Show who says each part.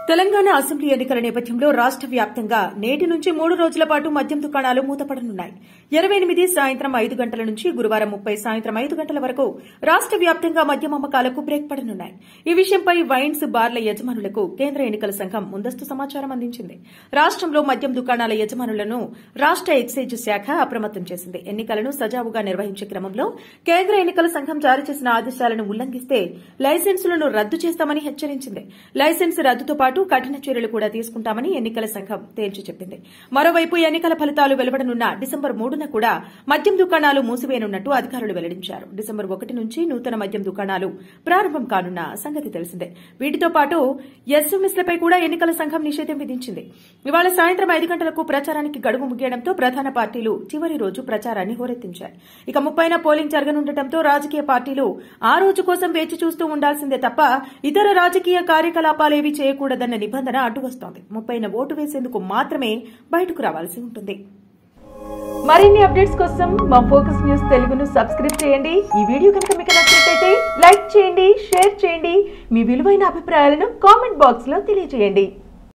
Speaker 1: Telangana assembly ఎన్నికల నేపథ్యంలో రాష్ట వ్యాప్తంగా నేటి నుంచి మూడు రోజుల పాటు మద్యం దుకాణాలు మూతపడనున్నాయి ఇరవై ఎనిమిది సాయంత్రం ఐదు గంటల నుంచి గురువారం ముప్పై సాయంత్రం ఐదు గంటల వరకు రాష్ట వ్యాప్తంగా మద్యం అమ్మకాలకు బ్రేక్ పడనున్నాయి ఈ విషయంపై వైన్స్ బార్ల యజమానులకు కేంద్ర ఎన్నికల సంఘం ముందస్తు సమాచారం అందించింది రాష్టంలో మద్యం దుకాణాల యజమానులను రాష్ట ఎక్సైజ్ శాఖ అప్రమత్తం చేసింది ఎన్నికలను సజావుగా నిర్వహించే క్రమంలో కేంద్ర ఎన్నికల సంఘం జారీ చేసిన ఆదేశాలను ఉల్లంఘిస్తే లైసెన్సులను రద్దు చేస్తామని హెచ్చరించింది లైసెన్స్ రద్దుతో పాటు కఠిన చర్యలు కూడా తీసుకుంటామని ఎన్నికల సంఘం తేల్చి చెప్పింది మరోవైపు ఎన్నికల ఫలితాలు వెలువడనున్న డిసెంబర్ మూడున కూడా మద్యం దుకాణాలు మూసివేయనున్నట్టు అధికారులు వెల్లడించారు డిసెంబర్ ఒకటి నుంచి నూతన మద్యం దుకాణాలు ప్రారంభం కానున్న సంగతి తెలిసిందే వీటితో పాటు ఎస్ఎంఎస్లపై కూడా ఎన్నికల సంఘం నిషేధం విధించింది ఇవాళ సాయంత్రం ఐదు గంటలకు ప్రచారానికి గడువు ముగియడంతో ప్రధాన పార్టీలు చివరి రోజు ప్రచారాన్ని హోరెత్తించాయి ఇక ముప్పైన పోలింగ్ జరగనుండటంతో రాజకీయ పార్టీలు ఆ రోజు కోసం వేచి చూస్తూ ఉండాల్సిందే తప్ప ఇతర రాజకీయ కార్యకలాపాలేవీ చేయకూడదన్న నిబంధన అడ్డువస్తోంది ముప్పైన ఓటు వేసేందుకు మాత్రమే బయటకు రావాల్సి ఉంటుంది మరిన్ని అప్డేట్స్ కోసం మా ఫోకస్ న్యూస్ తెలుగును సబ్స్క్రైబ్ చేయండి ఈ వీడియో కనుక మీకు నచ్చినట్లయితే లైక్ చేయండి షేర్ చేయండి మీ విలువైన అభిప్రాయాలను కామెంట్ బాక్స్ లో తెలియజేయండి